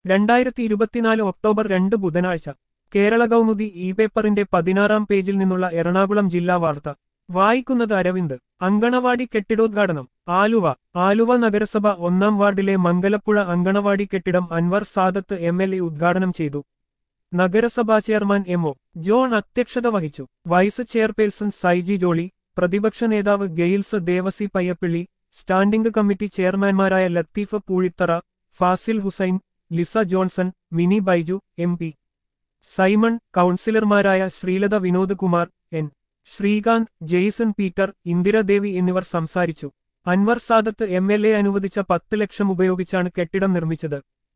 രണ്ടായിരത്തി ഇരുപത്തിനാല് ഒക്ടോബർ രണ്ട് ബുധനാഴ്ച കേരള കൗമുദി ഇ പേപ്പറിന്റെ പതിനാറാം പേജിൽ നിന്നുള്ള എറണാകുളം ജില്ലാ വാർത്ത വായിക്കുന്നത് അരവിന്ദ് അങ്കണവാടി കെട്ടിടോദ്ഘാടനം ആലുവ ആലുവ നഗരസഭ ഒന്നാം വാർഡിലെ മംഗലപ്പുഴ അങ്കണവാടി കെട്ടിടം Anwar Sadath M L A ഉദ്ഘാടനം ചെയ്തു നഗരസഭാ ചെയർമാൻ എം ഒ ജോൺ അധ്യക്ഷത വഹിച്ചു വൈസ് ചെയർപേഴ്സൺ സൈജി ജോളി പ്രതിപക്ഷ നേതാവ് ഗെയിൽസ് ദേവസി പയ്യപ്പിള്ളി സ്റ്റാൻഡിംഗ് കമ്മിറ്റി ചെയർമാൻമാരായ Latheef Poozhithara Fasil Hussain Lisa Johnson Mini Baiju M P Simon കൗൺസിലർമാരായ Sreelatha Vinod Kumar N Sreekanth Jason Peter Indiradevi എന്നിവർ സംസാരിച്ചു Anwar Sadath M L A അനുവദിച്ച പത്ത് ലക്ഷം ഉപയോഗിച്ചാണ് കെട്ടിടം നിർമ്മിച്ചത്